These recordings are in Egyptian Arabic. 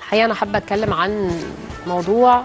الحقيقه انا حابه اتكلم عن موضوع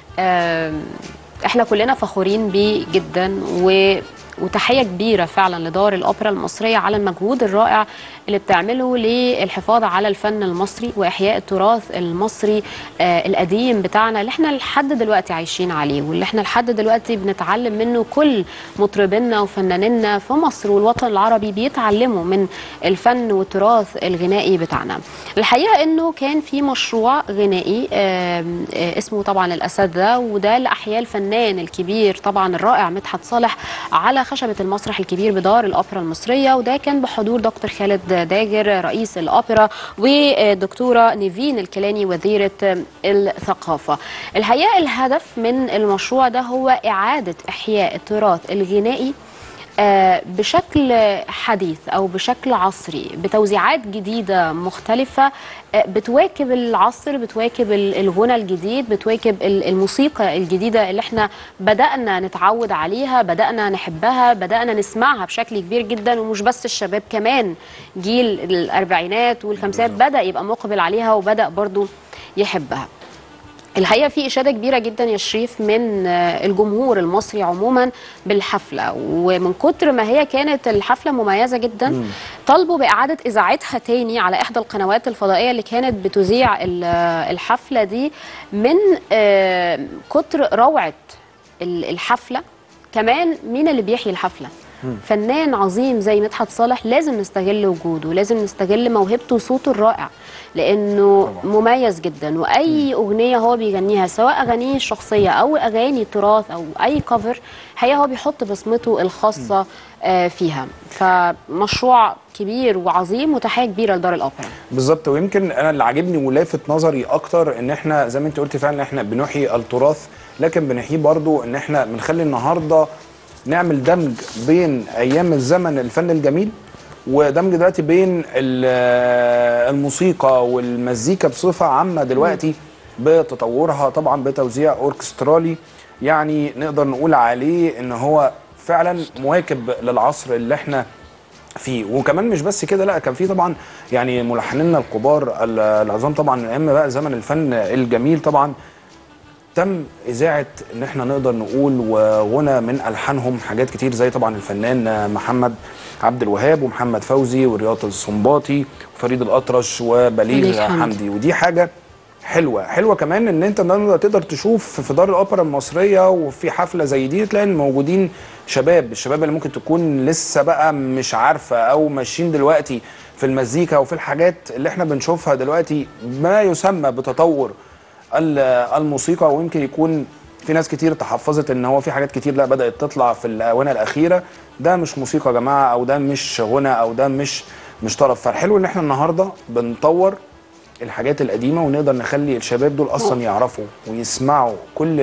آم، احنا كلنا فخورين بيه جدا و وتحية كبيرة فعلا لدار الأوبرا المصرية على المجهود الرائع اللي بتعمله للحفاظ على الفن المصري وإحياء التراث المصري آه القديم بتاعنا اللي احنا لحد دلوقتي عايشين عليه واللي احنا لحد دلوقتي بنتعلم منه كل مطربينا وفنانينا في مصر والوطن العربي بيتعلموا من الفن والتراث الغنائي بتاعنا الحقيقة انه كان في مشروع غنائي آم، آه اسمه طبعا الأساتذة وده لأحياء الفنان الكبير طبعا الرائع مدحت صالح على خشبة المسرح الكبير بدار الأوبرا المصرية وده كان بحضور دكتور خالد داجر رئيس الأوبرا ودكتورة نيفين الكيلاني وزيرة الثقافة الحقيقة الهدف من المشروع ده هو إعادة إحياء التراث الغنائي آه، بشكل حديث او بشكل عصري بتوزيعات جديده مختلفه آه، بتواكب العصر بتواكب ال- الغنى الجديد بتواكب ال- الموسيقى الجديده اللي احنا بدانا نتعود عليها بدانا نحبها بدانا نسمعها بشكل كبير جدا ومش بس الشباب كمان جيل الاربعينات والخمسينات بدا يبقى مقبل عليها وبدا برضو يحبها الحقيقه في اشاده كبيره جدا يا شريف من آه، الجمهور المصري عموما بالحفله ومن كتر ما هي كانت الحفله مميزه جدا طالبوا باعاده اذاعتها تاني على احدى القنوات الفضائيه اللي كانت بتذيع ال- آه، الحفله دي من آه، كتر روعه ال- الحفله كمان مين اللي بيحيي الحفله فنان عظيم زي مدحت صالح لازم نستغل وجوده لازم نستغل موهبته وصوته الرائع لانه مميز جدا واي اغنيه هو بيغنيها سواء اغانيه الشخصيه او اغاني التراث او اي كفر هي هو بيحط بصمته الخاصه آه، فيها فمشروع كبير وعظيم وتحيه كبيره لدار الاوبرا بالظبط ويمكن انا اللي عاجبني ولافت نظري اكتر ان احنا زي ما انت قلتي فعلا احنا بنحيي التراث لكن بنحييه برضو ان احنا بنخلي النهارده نعمل دمج بين ايام الزمن الفن الجميل ودمج دلوقتي بين ال- الموسيقى والمزيكا بصفه عامه دلوقتي بتطورها طبعا بتوزيع اوركسترالي يعني نقدر نقول عليه ان هو فعلا مواكب للعصر اللي احنا فيه وكمان مش بس كده لا كان في طبعا يعني ملحنينا الكبار ال- العظام طبعا من ايام بقى زمن الفن الجميل طبعا تم اذاعه ان احنا نقدر نقول وغنى من الحانهم حاجات كتير زي طبعا الفنان محمد عبد الوهاب ومحمد فوزي ورياض السنباطي وفريد الاطرش وبليغ بليغ حمدي. حمدي ودي حاجه حلوه حلوه كمان ان انت النهارده تقدر تشوف في دار الاوبرا المصريه وفي حفله زي دي تلاقي إن موجودين شباب الشباب اللي ممكن تكون لسه بقى مش عارفه او ماشيين دلوقتي في المزيكا وفي الحاجات اللي احنا بنشوفها دلوقتي ما يسمى بتطور ال- الموسيقى ويمكن يكون في ناس كتير تحفظت ان هو في حاجات كتير لا بدات تطلع في الاونه الاخيره ده مش موسيقى يا جماعه او ده مش غنى او ده مش مش طرب فالحلو ان احنا النهارده بنطور الحاجات القديمه ونقدر نخلي الشباب دول اصلا يعرفوا ويسمعوا كل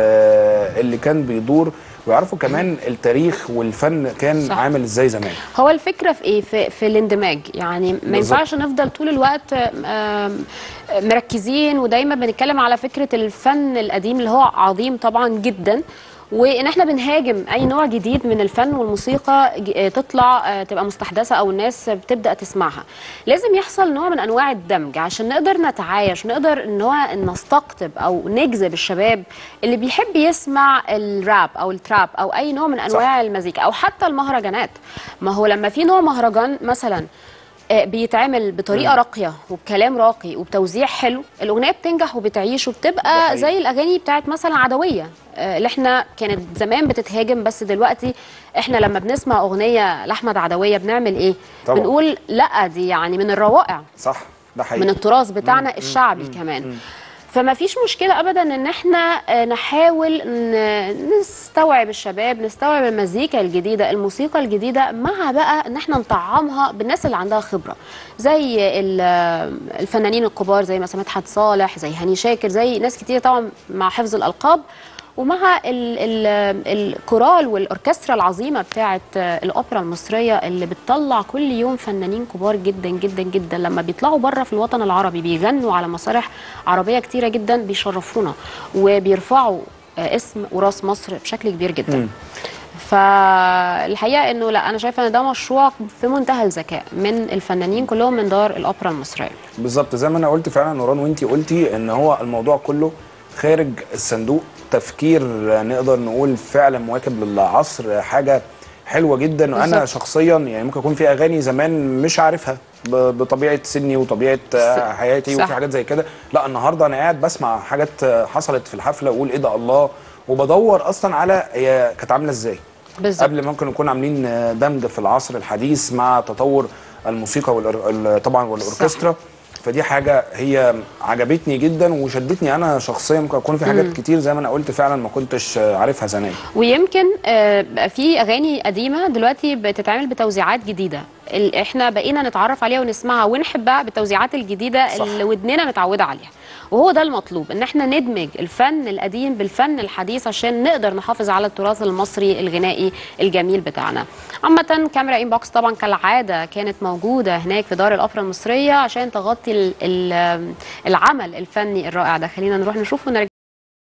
ال- اللي كان بيدور ويعرفوا كمان التاريخ والفن كان صح. عامل ازاي زمان هو الفكره في ايه في, في الاندماج يعني ما بالظبط. ينفعش نفضل طول الوقت آم، مركزين ودايما بنتكلم على فكره الفن القديم اللي هو عظيم طبعا جدا وان احنا بنهاجم اي نوع جديد من الفن والموسيقى ج- آه، تطلع آه، تبقى مستحدثه او الناس بتبدا تسمعها لازم يحصل نوع من انواع الدمج عشان نقدر نتعايش نقدر ان هو نستقطب او نجذب الشباب اللي بيحب يسمع الراب او التراب او اي نوع من انواع المزيكا او حتى المهرجانات ما هو لما في نوع مهرجان مثلا آه، بيتعمل بطريقه راقيه وبكلام راقي وبتوزيع حلو الاغنيه بتنجح وبتعيش ده وبتبقى حقيقي. زي الاغاني بتاعت مثلا عدويه آه، اللي احنا كانت زمان بتتهاجم بس دلوقتي احنا لما بنسمع اغنيه لاحمد عدويه بنعمل ايه طبعا. بنقول لا دي يعني من الروائع صح ده حقيقي من التراث بتاعنا الشعبي كمان فما فيش مشكلة أبدا إن احنا آه، نحاول ن- نستوعب الشباب نستوعب المزيكا الجديدة الموسيقى الجديدة مع بقى إن احنا نطعمها بالناس اللي عندها خبرة زي ال- الفنانين الكبار زي مثلا مدحت صالح زي هاني شاكر زي ناس كتير طبعا مع حفظ الألقاب ومع ال ال الكورال والاوركسترا العظيمه بتاعه الاوبرا المصريه اللي بتطلع كل يوم فنانين كبار جدا جدا جدا لما بيطلعوا بره في الوطن العربي بيغنوا على مسارح عربيه كتيره جدا بيشرفونا وبيرفعوا آه، اسم وراس مصر بشكل كبير جدا فالحقيقه انه لا انا شايفه ان ده مشروع في منتهى الذكاء من الفنانين كلهم من دار الاوبرا المصريه بالظبط زي ما انا قلت فعلا نوران وانتي قلتي ان هو الموضوع كله خارج الصندوق تفكير نقدر نقول فعلا مواكب للعصر حاجه حلوه جدا وانا بالظبط. شخصيا يعني ممكن اكون في اغاني زمان مش عارفها ب- بطبيعه سني وطبيعه آه، حياتي صح. وفي حاجات زي كده لا النهارده انا قاعد بسمع حاجات آه، حصلت في الحفله واقول ايه ده الله وبدور اصلا على هي كانت عامله ازاي بالظبط قبل ممكن نكون عاملين آه، دمج في العصر الحديث مع تطور الموسيقى والأر... ال- طبعا والاوركسترا فدي حاجه هي عجبتني جدا وشدتني انا شخصيا ممكن يكون في حاجات كتير زي ما انا قلت فعلا ما كنتش آه، عارفها زمان ويمكن آه، بقى في اغاني قديمه دلوقتي بتتعمل بتوزيعات جديده ال- احنا بقينا نتعرف عليها ونسمعها ونحبها بالتوزيعات الجديده صح. اللي ودننا متعوده عليها وهو ده المطلوب ان احنا ندمج الفن القديم بالفن الحديث عشان نقدر نحافظ على التراث المصري الغنائي الجميل بتاعنا عامه كاميرا انبوكس طبعا كالعاده كانت موجوده هناك في دار الاوبرا المصريه عشان تغطي ال- ال- العمل الفني الرائع ده خلينا نروح نشوف ونرجع